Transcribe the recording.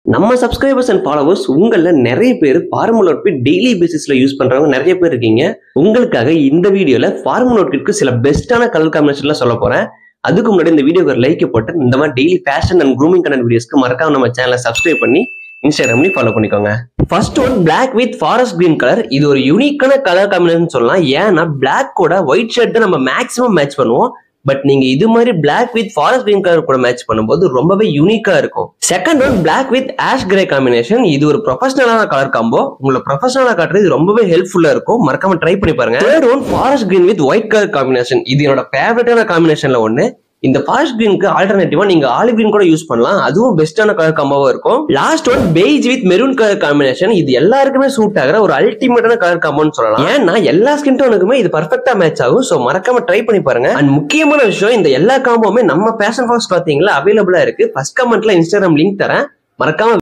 நம்ம subscribers and followers உங்கள நிறைய பேர் ஃபார்முலா அவுட்ஃபிட் டெய்லி பேசிஸ்ல யூஸ் பண்றவங்க நிறைய பேர் இருக்கீங்க உங்களுக்காக இந்த வீடியோல ஃபார்முலா அவுட்ஃபிட்க்கு சில பெஸ்ட்டான கலர் காம்பினேஷன்ல சொல்ல போறேன் அதுக்கு முன்னாடி இந்த வீடியோக்கு ஒரு லைக் போட்டு இந்த மாதிரி daily fashion and grooming content வீடியோஸ்க்கு மறக்காம நம்ம சேனலை சப்ஸ்கிரைப் பண்ணி இன்ஸ்டாகிராம்லயும் ஃபாலோ பண்ணிக்கோங்க first one Black with forest green colour இது ஒரு யூனிக்கான கலர் காம்பினேஷன் சொல்லலாம் ஏன்னா Black கூட ஒயிட் ஷர்ட் நம்ம மேக்ஸிமம் மேட்ச் பண்ணுவோம் பட் நீங்க இது மாதிரி Black with forest green colour கூட மேட்ச் பண்ணும்போது ரொம்பவே யூனிக்கா இருக்கும் second one Black with ash grey combination இது ஒரு ப்ரொஃபஷனலான கலர் காம்போ உங்களை ப்ரொஃபஷனலா காட்டுறது இது ரொம்பவே ஹெல்ப்ஃபுல்லா இருக்கும் மறக்காம ட்ரை பண்ணி பாருங்க third one forest green with white colour combination இது என்னோட ஃபேவரட்டான காம்பினேஷன்ல ஒன்னு இந்த ஃபாஸ்ட் கிரீனுக்கு ஆல்டர்னேட்டிவா நீங்க ஆலிவ் கிரீன் கூட யூஸ் பண்ணலாம் அதுவும் பெஸ்டான கலர் காம்போவா இருக்கும் last one beige with maroon colour combination இது எல்லாருக்குமே சூட் ஆகிற ஒரு அல்டிமேட்டான கலர் காம்போன்னு சொல்லலாம் ஏன்னா எல்லா ஸ்கின் டோனுக்குமே இது பர்ஃபெக்டா மேட்ச் ஆகும் சோ மறக்காம ட்ரை பண்ணி பாருங்க அண்ட் முக்கியமான விஷயம் இந்த எல்லா காம்போவுமே நம்ம பேஷன் ஃபாக்ஸ் பாத்தீங்களா அவைலபிளா இருக்கு ஃபர்ஸ்ட் கமெண்ட்ல இன்ஸ்டாகிராம் லிங்க் தரேன் மறக்காம